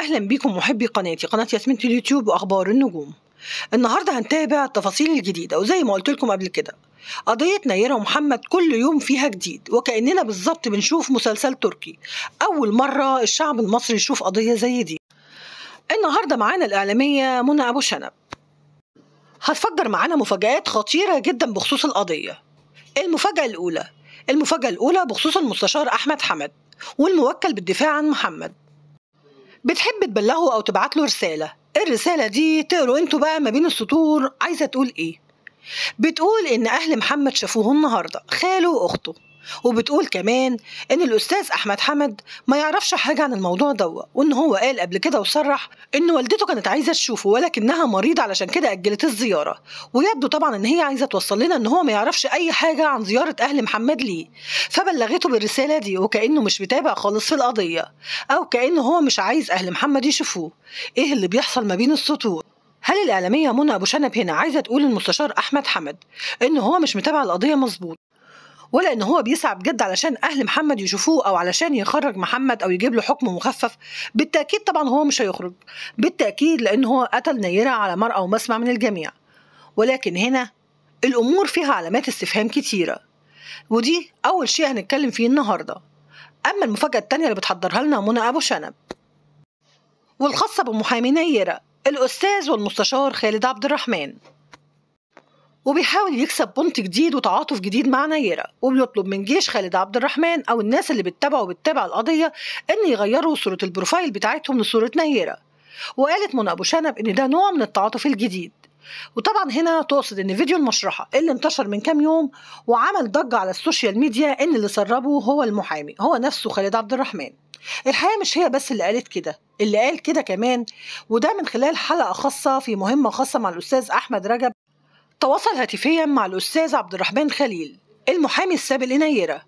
أهلا بكم محبي قناتي قناة ياسمين اليوتيوب وأخبار النجوم النهاردة هنتابع التفاصيل الجديدة وزي ما قلت لكم قبل كده قضية نيرة ومحمد كل يوم فيها جديد وكأننا بالظبط بنشوف مسلسل تركي أول مرة الشعب المصري يشوف قضية زي دي النهاردة معانا الإعلامية منى أبو شنب هتفجر معانا مفاجآت خطيرة جدا بخصوص القضية المفاجأة الأولى المفاجأة الأولى بخصوص المستشار أحمد حمد والموكل بالدفاع عن محمد بتحب تبلغه أو تبعت له رسالة الرسالة دي تقروا انتوا بقى ما بين السطور عايزة تقول ايه بتقول ان اهل محمد شافوه النهاردة خاله واخته وبتقول كمان ان الاستاذ احمد حمد ما يعرفش حاجه عن الموضوع ده وان هو قال قبل كده وصرح ان والدته كانت عايزه تشوفه ولكنها مريضه علشان كده اجلت الزياره ويبدو طبعا ان هي عايزه توصل لنا ان هو ما يعرفش اي حاجه عن زياره اهل محمد ليه فبلغته بالرساله دي وكانه مش متابع خالص في القضيه او كانه هو مش عايز اهل محمد يشوفوه ايه اللي بيحصل ما بين السطور هل الإعلامية منى أبو شنب هنا عايزة تقول للمستشار أحمد حمد إن هو مش متابع القضية مظبوط ولا ان هو بيسعى بجد علشان اهل محمد يشوفوه او علشان يخرج محمد او يجيب له حكم مخفف بالتاكيد طبعا هو مش هيخرج بالتاكيد لان هو قتل نيره على مرأى ومسمع من الجميع ولكن هنا الامور فيها علامات استفهام كتيره ودي اول شيء هنتكلم فيه النهارده اما المفاجاه التانية اللي بتحضرها لنا منى ابو شنب والخاصه بمحامي نيره الاستاذ والمستشار خالد عبد الرحمن وبيحاول يكسب بونت جديد وتعاطف جديد مع نيرة وبيطلب من جيش خالد عبد الرحمن أو الناس اللي بتتابعه وبتتابع القضية إن يغيروا صورة البروفايل بتاعتهم لصورة نيرة وقالت منى أبو شنب إن ده نوع من التعاطف الجديد وطبعا هنا تقصد ان فيديو المشرحه اللي انتشر من كام يوم وعمل ضجه على السوشيال ميديا ان اللي سربه هو المحامي هو نفسه خالد عبد الرحمن الحقيقه مش هي بس اللي قالت كده اللي قال كده كمان وده من خلال حلقه خاصه في مهمه خاصه مع الاستاذ احمد رجب تواصل هاتفيا مع الأستاذ عبد الرحمن خليل المحامي السابق لنيرة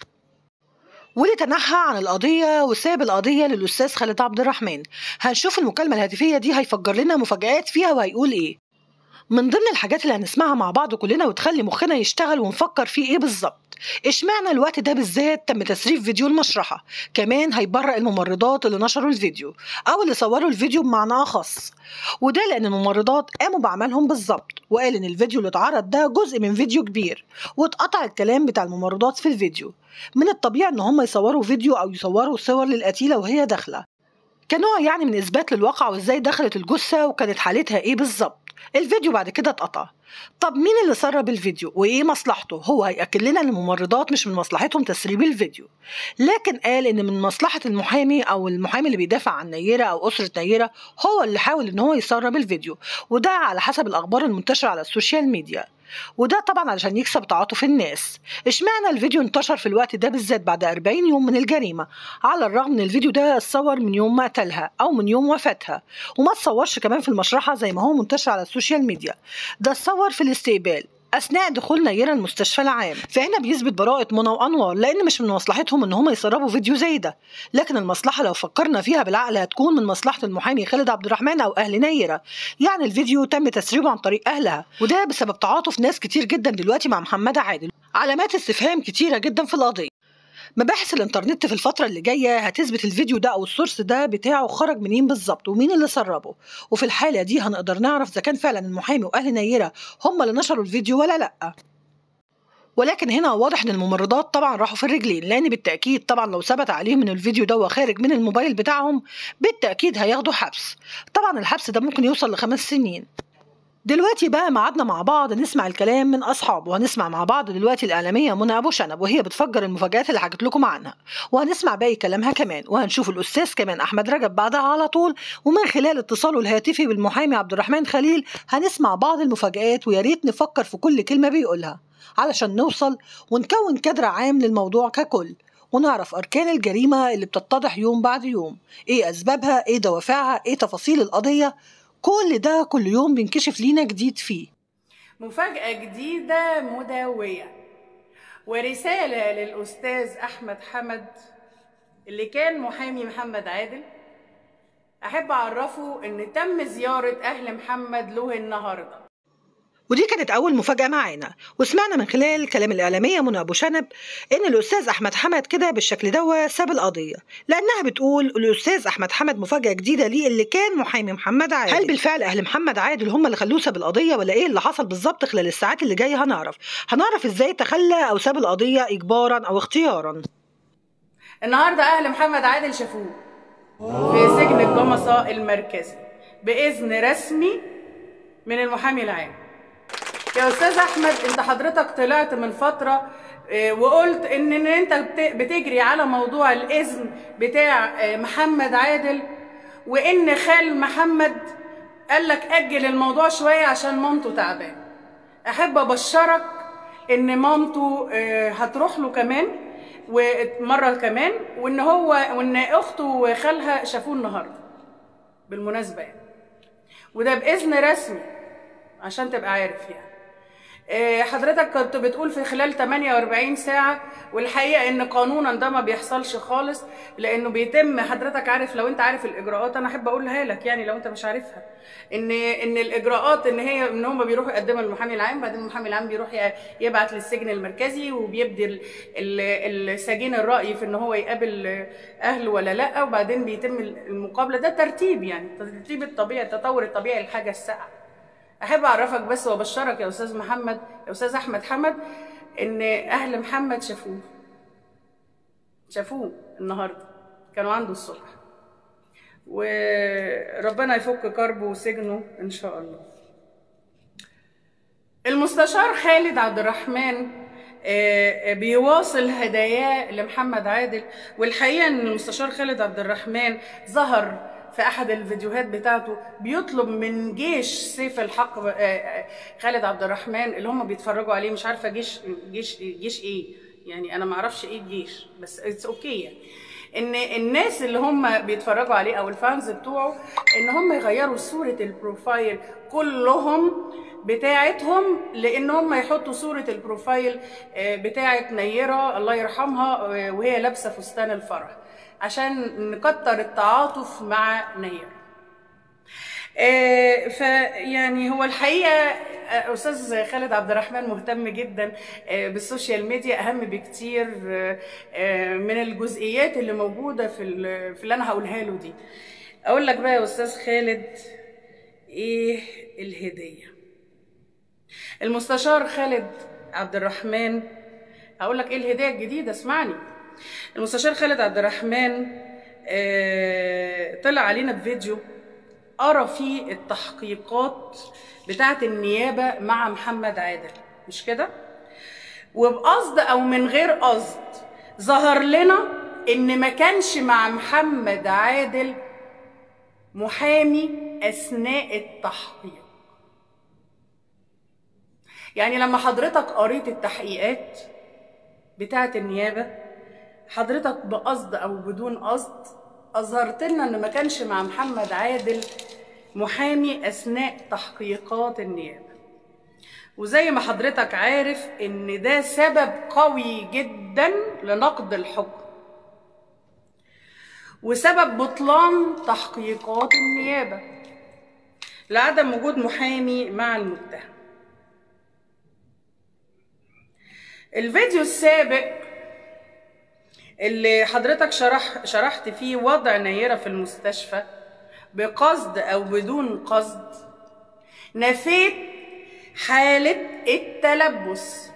واللي تنحى عن القضية وساب القضية للأستاذ خالد عبد الرحمن هنشوف المكالمة الهاتفية دي هيفجر لنا مفاجآت فيها وهيقول إيه من ضمن الحاجات اللي هنسمعها مع بعض كلنا وتخلي مخنا يشتغل ونفكر فيه ايه بالظبط اشمعنى الوقت ده بالذات تم تسريب فيديو المشرحة كمان هيبرئ الممرضات اللي نشروا الفيديو او اللي صوروا الفيديو بمعنى اخص وده لان الممرضات قاموا بعملهم بالظبط وقال ان الفيديو اللي اتعرض ده جزء من فيديو كبير واتقطع الكلام بتاع الممرضات في الفيديو من الطبيعي ان هم يصوروا فيديو او يصوروا صور للقتيلة وهي داخلة كنوع يعني من اثبات للواقع وازاي دخلت الجثة وكانت حالتها ايه بالظبط الفيديو بعد كده اتقطع طب مين اللي سرب الفيديو وايه مصلحته هو هياكد لنا ان الممرضات مش من مصلحتهم تسريب الفيديو لكن قال ان من مصلحه المحامي او المحامي اللي بيدافع عن نيره او اسره نيره هو اللي حاول ان هو يسرب الفيديو وده على حسب الاخبار المنتشره على السوشيال ميديا وده طبعا علشان يكسب تعاطف الناس اشمعنى الفيديو انتشر في الوقت ده بالذات بعد 40 يوم من الجريمة على الرغم ان الفيديو ده اتصور من يوم ما قتلها او من يوم وفاتها وما اتصورش كمان في المشرحة زي ما هو منتشر على السوشيال ميديا ده اتصور في الاستقبال اثناء دخول نيره المستشفى العام فهنا بيثبت براءه منى وانور لان مش من مصلحتهم ان هم يسربوا فيديو زي ده لكن المصلحه لو فكرنا فيها بالعقل هتكون من مصلحه المحامي خالد عبد الرحمن او اهل نيره يعني الفيديو تم تسريبه عن طريق اهلها وده بسبب تعاطف ناس كتير جدا دلوقتي مع محمد عادل علامات استفهام كتيره جدا في القضيه مباحث الانترنت في الفترة اللي جاية هتثبت الفيديو ده أو السورس ده بتاعه خرج منين بالظبط ومين اللي سربه وفي الحالة دي هنقدر نعرف إذا كان فعلا المحامي وأهل نيرة هم اللي نشروا الفيديو ولا لأ ولكن هنا واضح ان الممرضات طبعا راحوا في الرجلين لان بالتاكيد طبعا لو ثبت عليهم ان الفيديو ده خارج من الموبايل بتاعهم بالتاكيد هياخدوا حبس طبعا الحبس ده ممكن يوصل لخمس سنين دلوقتي بقى معادنا مع بعض نسمع الكلام من أصحابه وهنسمع مع بعض دلوقتي الإعلامية منى أبو شنب وهي بتفجر المفاجآت اللي حكيت لكم عنها وهنسمع باقي كلامها كمان وهنشوف الأستاذ كمان أحمد رجب بعدها على طول ومن خلال اتصاله الهاتفي بالمحامي عبد الرحمن خليل هنسمع بعض المفاجآت ويا ريت نفكر في كل كلمة بيقولها علشان نوصل ونكون كادر عام للموضوع ككل ونعرف أركان الجريمة اللي بتتضح يوم بعد يوم إيه أسبابها إيه دوافعها إيه تفاصيل القضية كل ده كل يوم بينكشف لينا جديد فيه مفاجأة جديدة مدوية ورسالة للأستاذ أحمد حمد اللي كان محامي محمد عادل أحب أعرفه إن تم زيارة أهل محمد له النهاردة ودي كانت أول مفاجأة معانا وسمعنا من خلال كلام الإعلامية منى أبو شنب إن الأستاذ أحمد حمد كده بالشكل دوا ساب القضية لأنها بتقول الأستاذ أحمد حمد مفاجأة جديدة ليه اللي كان محامي محمد عادل هل بالفعل أهل محمد عادل هم اللي خلوه ساب القضية ولا إيه اللي حصل بالظبط خلال الساعات اللي جاية هنعرف هنعرف إزاي تخلى أو ساب القضية إجبارا أو اختيارا النهارده اهل محمد عادل شافوه في سجن الجمصة المركزي باذن رسمي من المحامي العام يا استاذ احمد انت حضرتك طلعت من فتره آه، وقلت ان ان انت بت- بتجري على موضوع الاذن بتاع آه، محمد عادل وان خال محمد قال لك اجل الموضوع شويه عشان مامته تعبان احب ابشرك ان مامته آه، هتروح له كمان ومره كمان وان هو وان اخته وخالها شافوه النهارده بالمناسبه يعني وده باذن رسمي عشان تبقى عارف يعني آه، حضرتك كنت بتقول في خلال 48 ساعة والحقيقة ان قانونا ده ما بيحصلش خالص لانه بيتم حضرتك عارف لو انت عارف الاجراءات انا احب اقولها لك يعني لو انت مش عارفها ان ان الاجراءات ان هي ان هم بيروحوا يقدموا للمحامي العام بعدين المحامي العام بيروح ي- يبعت للسجن المركزي وبيبدي ال- ال- السجين الرأي في ان هو يقابل اهله ولا لا وبعدين بيتم المقابلة ده ترتيب يعني ترتيب الطبيعي التطور الطبيعي للحاجة الساعة احب اعرفك بس وابشرك يا استاذ محمد يا استاذ احمد حمد ان اهل محمد شافوه شافوه النهارده كانوا عنده الصبح وربنا يفك كربه وسجنه ان شاء الله المستشار خالد عبد الرحمن آه، آه، بيواصل هداياه لمحمد عادل والحقيقه ان المستشار خالد عبد الرحمن ظهر في احد الفيديوهات بتاعته بيطلب من جيش سيف الحق آه، آه، خالد عبد الرحمن اللي هم بيتفرجوا عليه مش عارفه جيش جيش جيش ايه يعني انا ما اعرفش ايه الجيش بس اتس اوكي يعني ان الناس اللي هم بيتفرجوا عليه او الفانز بتوعه ان هم يغيروا صوره البروفايل كلهم بتاعتهم لان هم يحطوا صوره البروفايل آه، بتاعت نيره الله يرحمها آه، وهي لابسه فستان الفرح عشان نكتر التعاطف مع نيره آه، فيعني هو الحقيقه آه، استاذ خالد عبد الرحمن مهتم جدا آه، بالسوشيال ميديا اهم بكتير آه، آه، من الجزئيات اللي موجوده في ال- في اللي انا هقولها له دي اقول لك بقى يا استاذ خالد ايه الهديه المستشار خالد عبد الرحمن هقول لك ايه الهديه الجديده اسمعني المستشار خالد عبد الرحمن آه، طلع علينا بفيديو قرا فيه التحقيقات بتاعه النيابه مع محمد عادل مش كده وبقصد او من غير قصد ظهر لنا ان ما كانش مع محمد عادل محامي اثناء التحقيق يعني لما حضرتك قريت التحقيقات بتاعه النيابه حضرتك بقصد او بدون قصد اظهرت لنا ان ما كانش مع محمد عادل محامي اثناء تحقيقات النيابه وزي ما حضرتك عارف ان ده سبب قوي جدا لنقد الحكم وسبب بطلان تحقيقات النيابه لعدم وجود محامي مع المتهم الفيديو السابق اللي حضرتك شرح شرحت فيه وضع نيرة في المستشفى بقصد أو بدون قصد نفيت حالة التلبس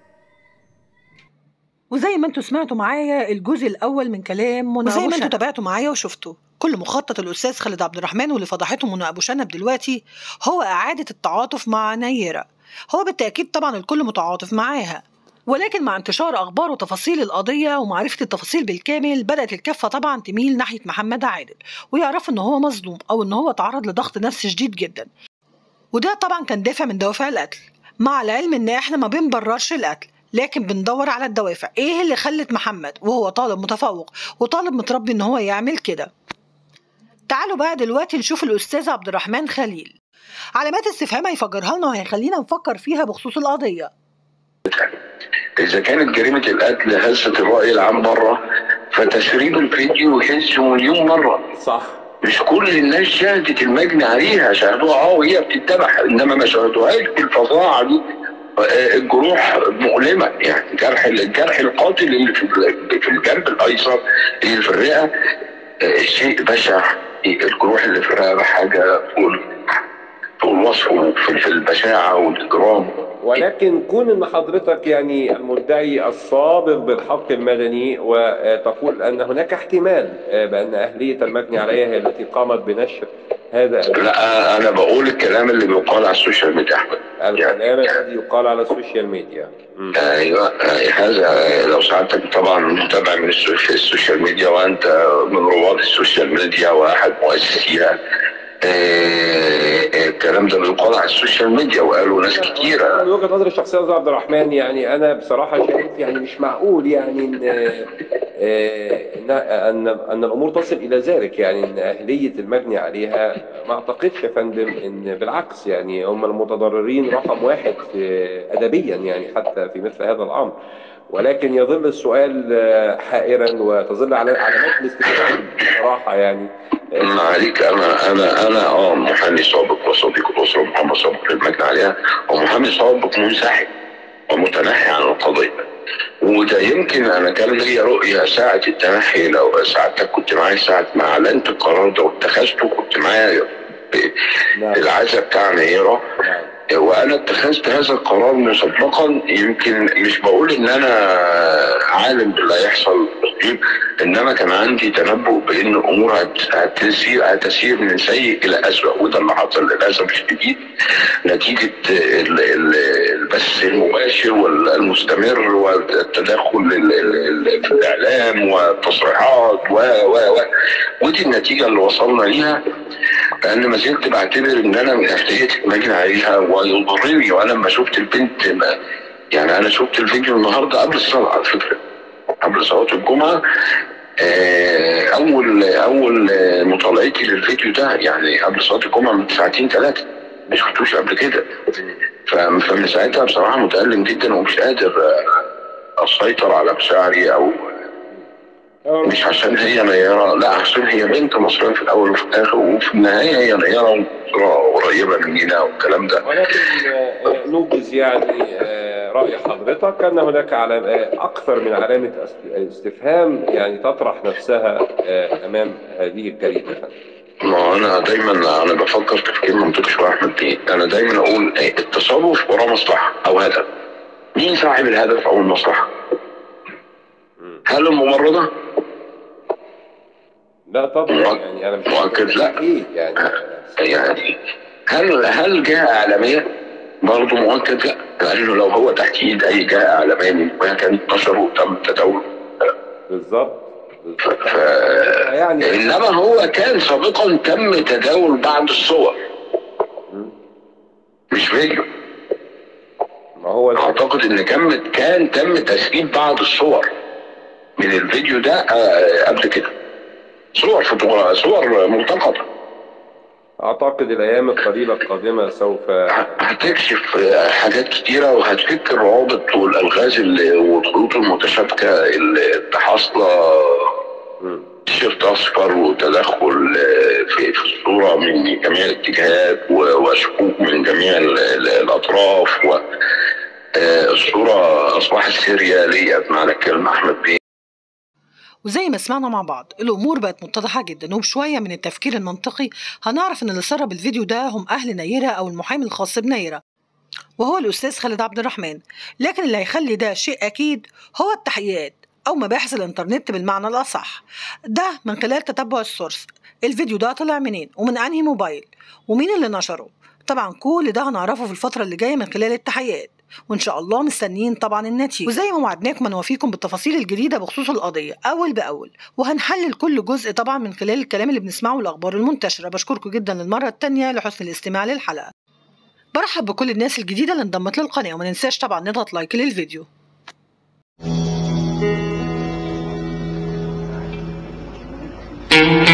وزي ما انتوا سمعتوا معايا الجزء الاول من كلام منى وزي أبو ما انتوا شنب. تابعتوا معايا وشفتوا كل مخطط الاستاذ خالد عبد الرحمن واللي فضحته منى ابو شنب دلوقتي هو اعاده التعاطف مع نيره هو بالتاكيد طبعا الكل متعاطف معاها ولكن مع انتشار اخبار وتفاصيل القضيه ومعرفه التفاصيل بالكامل بدات الكفه طبعا تميل ناحيه محمد عادل ويعرفوا ان هو مظلوم او ان هو تعرض لضغط نفسي شديد جدا وده طبعا كان دافع من دوافع القتل مع العلم ان احنا ما بنبررش القتل لكن بندور على الدوافع ايه اللي خلت محمد وهو طالب متفوق وطالب متربي ان هو يعمل كده تعالوا بقى دلوقتي نشوف الاستاذ عبد الرحمن خليل علامات استفهام هيفجرها لنا وهيخلينا نفكر فيها بخصوص القضيه إذا كانت جريمة القتل هزت الرأي العام بره فتسريب الفيديو هز مليون مرة صح مش كل الناس شهدت المجني عليها شاهدوها اه وهي بتتذبح انما ما شاهدوهاش بالفظاعه دي آه، الجروح مؤلمه يعني جرح الجرح القاتل اللي في في الجنب الايسر اللي في الرئه آه، شيء بشع الجروح اللي في الرئه حاجه فوق فوق الوصف في في البشاعه والاجرام ولكن كون ان حضرتك يعني المدعي الصادق بالحق المدني وتقول ان هناك احتمال بان اهليه المجني عليها هي التي قامت بنشر هذا لا انا بقول الكلام اللي بيقال على السوشيال ميديا احمد الكلام الذي يقال على السوشيال ميديا مم. ايوه آه، هذا لو سعادتك طبعا متابع من السو- في السوشيال ميديا وانت من رواد السوشيال ميديا واحد مؤسسيها آه، آه، الكلام ده بيقال على السوشيال ميديا وقالوا ناس كتيره من وجهه نظري الشخصيه يا أستاذ عبد الرحمن يعني انا بصراحه شايف يعني مش معقول يعني ان آه، ان ان ان الامور تصل الى ذلك يعني ان اهليه المجني عليها ما اعتقدش يا فندم ان بالعكس يعني هم المتضررين رقم واحد آه، ادبيا يعني حتى في مثل هذا الامر ولكن يظل السؤال آه، حائرا وتظل على علامات الاستفهام بصراحه يعني آه، ما عليك انا انا انا اه محامي سابق وصديق الاسره محمد سابق المجني عليها ومحامي سابق منسحب ومتنحي عن القضيه وده يمكن انا كان لي رؤيه ساعه التنحي لو ساعتك كنت معايا ساعه ما اعلنت القرار ده واتخذته كنت معايا في نعم العزاء بتاع نيره نعم وانا اتخذت هذا القرار مسبقا يمكن مش بقول ان انا عالم باللي هيحصل بالتقريب انما كان عندي تنبؤ بان الامور هت- هتسير هتسير من سيء الى اسوء وده اللي حصل للاسف الشديد نتيجه ال- ال- البث المباشر والمستمر والتدخل ال- ال- ال- في الاعلام والتصريحات و و و ودي النتيجه اللي وصلنا ليها لان ما زلت بعتبر ان انا من اهليه المجني عليها ويضرني وانا لما شفت البنت ما يعني انا شفت الفيديو النهارده قبل الصلاه على فكره قبل صلاه الجمعه آه، اول اول آه، مطالعتي للفيديو ده يعني قبل صلاه الجمعه من ساعتين ثلاثه ما شفتوش قبل كده ف- فمن ساعتها بصراحه متالم جدا ومش قادر آه، اسيطر على مشاعري او مش عشان هي نيرة لا عشان هي بنت مصرية في الأول وفي الآخر وفي النهاية هي نيرة ومصرية قريبة مننا والكلام ده ولكن آه، نوجز يعني آه، رأي حضرتك أن هناك علام آه، أكثر من علامة أس- استفهام يعني تطرح نفسها آه، أمام هذه الجريمة ما أنا دايما أنا بفكر تفكير منطقي شوية يا أحمد بيه أنا دايما أقول إيه، التصرف وراه مصلحة أو هدف مين صاحب الهدف أو المصلحة؟ هل الممرضة؟ لا طبعا يعني أنا مش مؤكد لا. إيه يعني يعني هل هل جهة إعلامية؟ برضه مؤكد لا لأنه لو هو تحت إيد أي جهة إعلامية من ما كانت نشره وتم تداوله بالظبط بالظبط. ف... يعني انما هو كان سابقا تم تداول بعض الصور مش فيديو ما هو اعتقد ان كان كان تم تسريب بعض الصور من الفيديو ده آه، قبل كده صور فوتوغرافية صور ملتقطة أعتقد الأيام القليلة القادمة سوف هتكشف آه، حاجات كتيرة وهتفك الروابط والألغاز اللي- والخيوط المتشابكة اللي حاصلة مم. تيشيرت اصفر وتدخل آه، في في الصوره من جميع الاتجاهات و- وشكوك من جميع ال- ال- الاطراف و آه، الصوره اصبحت سرياليه بمعنى الكلمه احمد بيه وزي ما سمعنا مع بعض الأمور بقت متضحة جدا وبشوية من التفكير المنطقي هنعرف إن اللي سرب الفيديو ده هم أهل نيرة أو المحامي الخاص بنيرة وهو الأستاذ خالد عبد الرحمن لكن اللي هيخلي ده شيء أكيد هو التحقيقات أو مباحث الإنترنت بالمعنى الأصح ده من خلال تتبع السورس الفيديو ده طلع منين ومن أنهي موبايل ومين اللي نشره طبعا كل ده هنعرفه في الفترة اللي جاية من خلال التحقيقات وإن شاء الله مستنيين طبعا النتيجة وزي ما وعدناكم هنوافيكم بالتفاصيل الجديدة بخصوص القضية أول بأول وهنحلل كل جزء طبعا من خلال الكلام اللي بنسمعه والأخبار المنتشرة بشكركم جدا للمرة التانية لحسن الاستماع للحلقة برحب بكل الناس الجديدة اللي انضمت للقناة وما ننساش طبعا نضغط لايك للفيديو thank you